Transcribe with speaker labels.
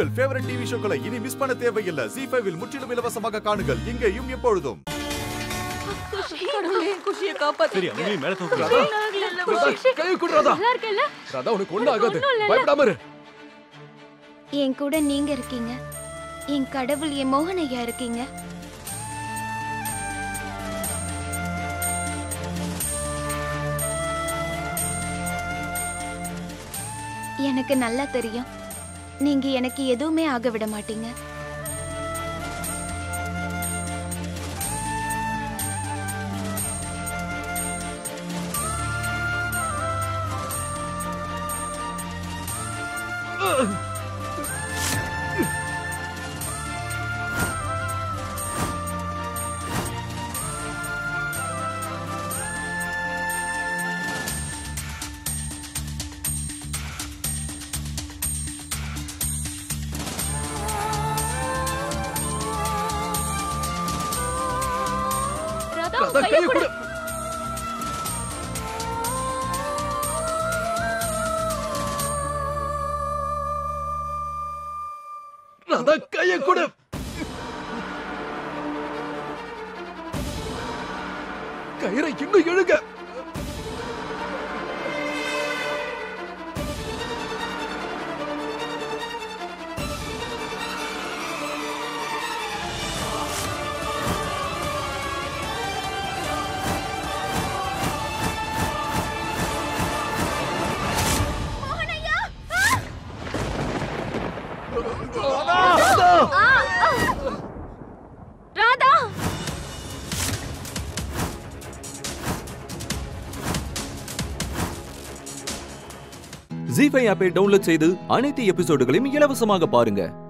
Speaker 1: உங்கள் favourite TV ஷோக்களை இனி miss பண்ண தேவையில்லை ஜி ஃபைவில் முற்றிலும் இலவசமாக காணுங்கள் இங்கேயும் எப்பொழுதும்
Speaker 2: கடவுளே குஷியை காப்பாத்து
Speaker 3: சரி அவங்களையும் மேல தூக்கு
Speaker 4: ராதா கையை கொடு ராதா
Speaker 2: நல்லா இருக்கல
Speaker 4: ராதா உனக்கு ஒண்ணு ஆகாது பயப்படாம இரு
Speaker 5: என் கூட நீங்க இருக்கீங்க என் கடவுள் என் மோகனையா இருக்கீங்க எனக்கு நல்லா தெரியும் நீங்க எனக்கு எதுவுமே ஆக விட மாட்டீங்க
Speaker 2: ராதா
Speaker 4: ராதா கையை கொடு ராதா கையை கொடு கயிறை இன்னும் இழுங்க
Speaker 5: ராதா
Speaker 6: ஜி ஃபைவ் ஆப்பை டவுன்லோட் செய்து அனைத்து எபிசோடுகளையும் இலவசமாக பாருங்க